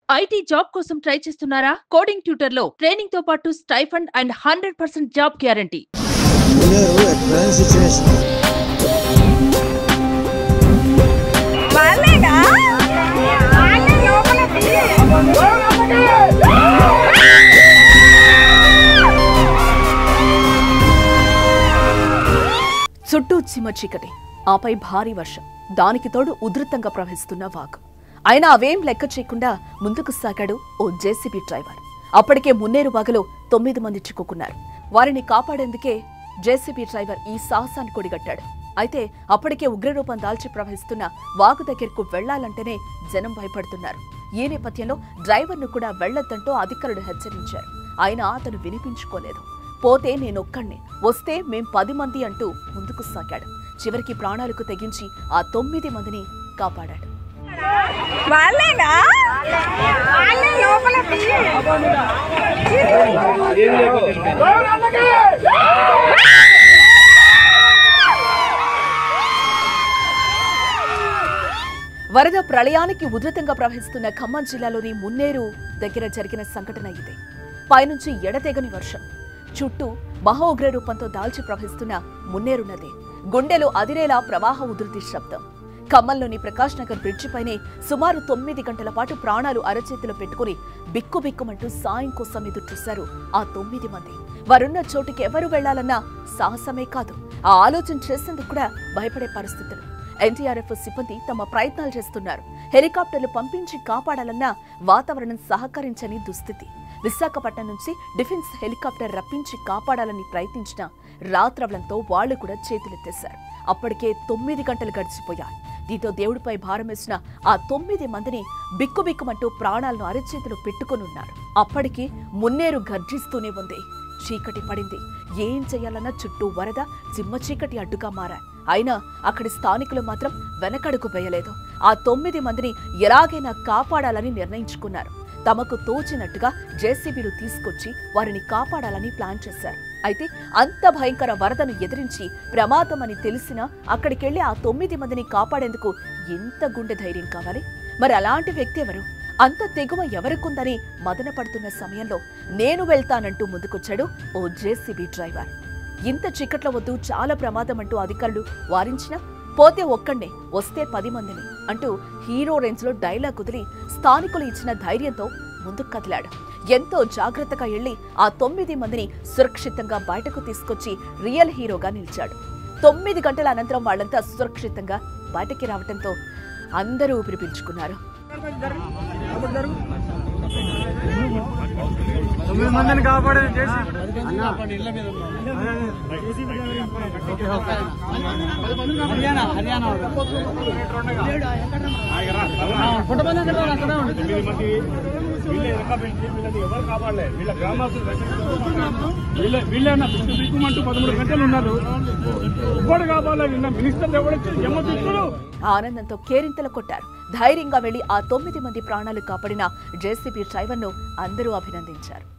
IT job కోసం try చేస్తున్నారా coding tutor లో ట్రైనింగ్ తో పాటు stipend and hundred percent job guarantee Muneru at present situation వాళ్ళేగా వాళ్ళే లోపల చుట్టూ చిమ్మ చీకటి ఆపై భారీ వర్షం దానికి తోడు ఉధృతంగా ప్రవహిస్తున్న వాగు అయినా అవేం లెక్క చేయకుండా ముందుకు సాగాడు ఓ జేసీబీ డ్రైవర్ అప్పటికే మున్నేరు వాగులో తొమ్మిది మంది చిక్కుకున్నారు వారిని కాపాడేందుకే జేసీబీ డ్రైవర్ ఈ సాహసాన్ని కొడిగట్టాడు అయితే అప్పటికే ఉగ్రరూపం దాల్చి ప్రవహిస్తున్న వాగు దగ్గరకు వెళ్లాలంటేనే జనం భయపడుతున్నారు ఈ నేపథ్యంలో డ్రైవర్ను కూడా వెళ్లొద్దంటూ అధికారులు హెచ్చరించారు అయినా అతను వినిపించుకోలేదు పోతే నేనొక్కడిని వస్తే మేం పది మంది అంటూ ముందుకు సాగాడు చివరికి ప్రాణాలకు తెగించి ఆ తొమ్మిది మందిని కాపాడాడు వాళ్ళేగా వాళ్ళే లోపల వరద ప్రళయానికి ఉధృతంగా ప్రవహిస్తున్న ఖమ్మం జిల్లాలోని మున్నేరు దగ్గర జరిగిన సంఘటన ఇదే పైనుంచి ఎడతెగని వర్షం చుట్టూ మహా ఉగ్ర రూపంతో దాల్చి ప్రవహిస్తున్న మున్నేరు నది గుండెలు అదిరేలా ప్రవాహ ఉధృతి శబ్దం ఖమ్మంలోని ప్రకాష్ నగర్ బ్రిడ్జి పైనే సుమారు తొమ్మిది గంటల పాటు ప్రాణాలు అరచేతిలో పెట్టుకుని బిక్కుబిక్కుమంటూ సాయం కోసం ఎదురు చూశారు ఆ తొమ్మిది మంది వారున్న చోటుకి ఎవరు వెళ్లాలన్నా సాహసమే కాదు ఆ ఆలోచన చేసేందుకు కూడా భయపడే పరిస్థితులు ఎన్టీఆర్ఎఫ్ సిబ్బంది తమ ప్రయత్నాలు చేస్తున్నారు హెలికాప్టర్లు పంపించి కాపాడాలన్నా వాతావరణం సహకరించని దుస్థితి విశాఖపట్నం నుంచి డిఫెన్స్ హెలికాప్టర్ రప్పించి కాపాడాలని ప్రయత్నించిన రాత్రవలంతో వాళ్లు కూడా చేతులెత్తేశారు అప్పటికే తొమ్మిది గంటలు గడిచిపోయాయి దీంతో దేవుడిపై భారం వేసిన ఆ తొమ్మిది మందిని బిక్కుబిక్కుమంటూ ప్రాణాలను అరచేతిలో పెట్టుకొనున్నారు అప్పటికి మున్నేరు గర్జిస్తూనే ఉంది చీకటి పడింది ఏం చేయాలన్నా చుట్టూ వరద చిమ్మ చీకటి అడ్డుగా మారా అయినా అక్కడి స్థానికులు మాత్రం వెనకడుగు వేయలేదు ఆ తొమ్మిది మందిని ఎలాగైనా కాపాడాలని నిర్ణయించుకున్నారు తమకు తోచినట్టుగా జేసీబీలు తీసుకొచ్చి వారిని కాపాడాలని ప్లాన్ చేశారు అయితే అంత భయంకర వరదను ఎదిరించి ప్రమాదమని తెలిసినా అక్కడికెళ్లి ఆ తొమ్మిది మందిని కాపాడేందుకు ఎంత గుండె ధైర్యం కావాలి మరి అలాంటి వ్యక్తి ఎవరు అంత తెగువ ఎవరికుందని మదన పడుతున్న సమయంలో నేను వెళ్తానంటూ ముందుకొచ్చాడు ఓ జేసీబీ డ్రైవర్ ఇంత చిక్కట్ల వద్దు చాలా ప్రమాదం అంటూ అధికారులు వారించినా పోతే ఒక్కడే వస్తే పది మందిని అంటూ హీరో రేంజ్ లో డైలాగ్ కుదిరి స్థానికులు ఇచ్చిన ధైర్యంతో ముందుకు కదిలాడు ఎంతో జాగ్రత్తగా వెళ్లి ఆ తొమ్మిది మందిని సురక్షితంగా బయటకు తీసుకొచ్చి రియల్ హీరోగా నిలిచాడు తొమ్మిది గంటల అనంతరం వాళ్ళంతా సురక్షితంగా బయటకి రావటంతో అందరూ ఊపిరి పీల్చుకున్నారు తొమ్మిది మందిని కాపాడేది చేసి హర్యానా హర్యానా వీళ్ళే ఎక్కబెట్టి వీళ్ళని ఎవరు కాపాడలే వీళ్ళ గ్రామస్తులు వీళ్ళే వీళ్ళేనా బిక్కు బిక్కుమంటూ పదమూడు గంటలు ఉన్నారు ఒక్కడు కాపాడలే నిన్న మినిస్టర్ ఎవడొచ్చి జమ్మ దిక్కులు ఆనందంతో కేరింతలు కొట్టారు ధైర్యంగా వెళ్లి ఆ తొమ్మిది మంది ప్రాణాలు కాపాడిన జేసీబీ డ్రైవర్ను అందరూ అభినందించారు